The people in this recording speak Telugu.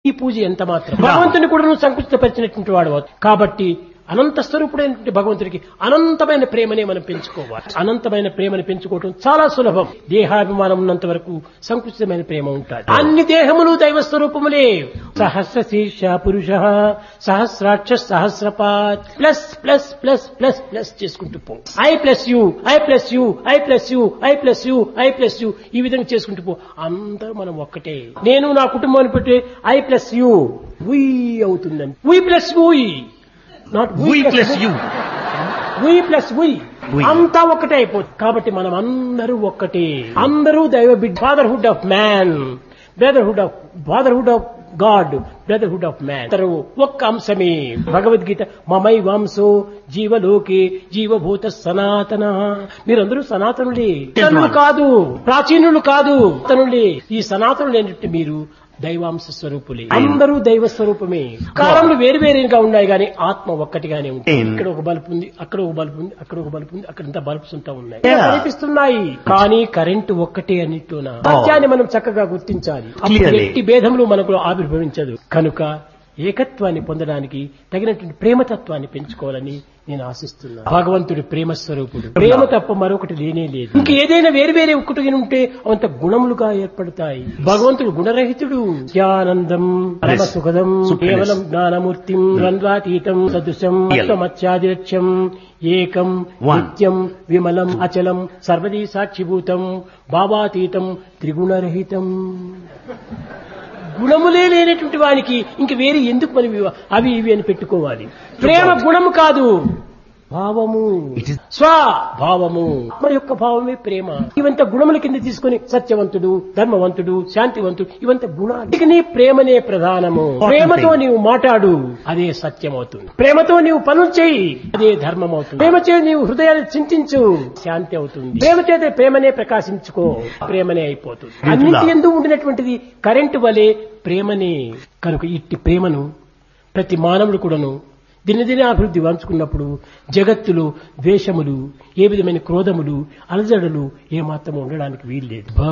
ఈ పూజ ఎంత మాత్రం భగవంతుని కూడా నువ్వు సంకుచితపరిచినటువంటి వాడు అవుతావు. కాబట్టి అనంత స్వరూపుడైనటువంటి భగవంతుడికి అనంతమైన ప్రేమనే మనం పెంచుకోవాలి అనంతమైన ప్రేమను పెంచుకోవటం చాలా సులభం దేహాభిమానం ఉన్నంత వరకు సంకుచితమైన ప్రేమ ఉంటుంది అన్ని దేహములు దైవ స్వరూపములే సహస్ర శీర్ష పురుష సహస్రాక్ష సహస్రపాత్ plus plus plus plus plus చేసుకుంటూ పో I plus you I plus you I plus you I plus you I plus you ఈ విధంగా చేసుకుంటూ పో అందరూ మనం ఒక్కటే నేను నా కుటుంబాన్ని పెట్టి ఐ ప్లస్ యూ వీ అవుతుందని we plus we not We plus you. We plus we We. అంతా ఒక్కటే అయిపోతుంది కాబట్టి మనం అందరూ ఒక్కటే అందరూ దైవ బిడ్ fatherhood of man brotherhood of fatherhood of God brotherhood of man అందరూ ఒక్క అంశమే భగవద్గీత మమై వాంసో జీవలోకే జీవభూత సనాతన మీరందరూ సనాతనులే ఇతరులు కాదు ప్రాచీనులు కాదు ఇతరులే ఈ సనాతనులు ఏంటంటే మీరు దైవాంశ స్వరూపులే అందరూ దైవ స్వరూపమే కాలంలో వేరు వేరుగా ఉన్నాయి కానీ ఆత్మ ఒక్కటిగానే ఉంటుంది Amen. ఇక్కడ ఒక బల్బు ఉంది అక్కడ ఒక బల్బు ఉంది అక్కడ ఒక బల్బు ఉంది అక్కడ ఇంత బల్బ్స్ ఉంటా ఉన్నాయి Yeah. కనిపిస్తున్నాయి కానీ కరెంటు ఒక్కటే అన్నిట్లోన సత్యాన్ని మనం చక్కగా గుర్తించాలి అప్పుడు Clearly. ఎట్టి భేదములు మనకు ఆవిర్భవించదు కనుక ఏకత్వాన్ని పొందడానికి తగినటువంటి ప్రేమతత్వాన్ని పెంచుకోవాలని నేను ఆశిస్తున్నాను భగవంతుడి ప్రేమ స్వరూపుడు ప్రేమ తప్ప మరొకటి లేనే లేదు ఇంక ఏదైనా వేరు వేరే ఒక్కటి ఉంటే అంత గుణములుగా ఏర్పడతాయి భగవంతుడు గుణరహితుడు జ్ఞానందం పరమ సుఖదం Supremacy. కేవలం జ్ఞానమూర్తిం ద్వంద్వాతీతం సదృశం మత్వమత్యాదిరక్ష్యం ఏకం One. నిత్యం విమలం అచలం సర్వదీ సాక్షిభూతం భావాతీతం త్రిగుణరహితం గుణములే లేనటువంటి వానికి ఇంక వేరే ఎందుకు మనం ఇవ- అవి ఇవి అని పెట్టుకోవాలి ప్రేమ గుణము కాదు భావము It is- స్వభావము మన యొక్క భావమే ప్రేమ ఇవంత గుణముల కింద తీసుకొని సత్యవంతుడు ధర్మవంతుడు శాంతివంతుడు ఇవంత గుణాలు ఇక నీ ప్రేమనే ప్రధానము ప్రేమతో నీవు మాట్లాడు అదే సత్యం అవుతుంది ప్రేమతో నీవు పనులు చేయి అదే ధర్మం అవుతుంది ప్రేమ చేత నీవు హృదయాన్ని చింతించు శాంతి అవుతుంది ప్రేమ చేత ప్రేమనే ప్రకాశించుకో ప్రేమనే అయిపోతుంది అన్నింటి ఎందు ఉండినటువంటిది కరెంటు వలె ప్రేమనే కనుక ఇట్టి ప్రేమను ప్రతి మానవుడు కూడాను దినదిన అభివృద్ధి వంచుకున్నప్పుడు జగత్తులో ద్వేషములు ఏ విధమైన క్రోధములు అలజడులు ఏమాత్రం ఉండడానికి వీల్లేదు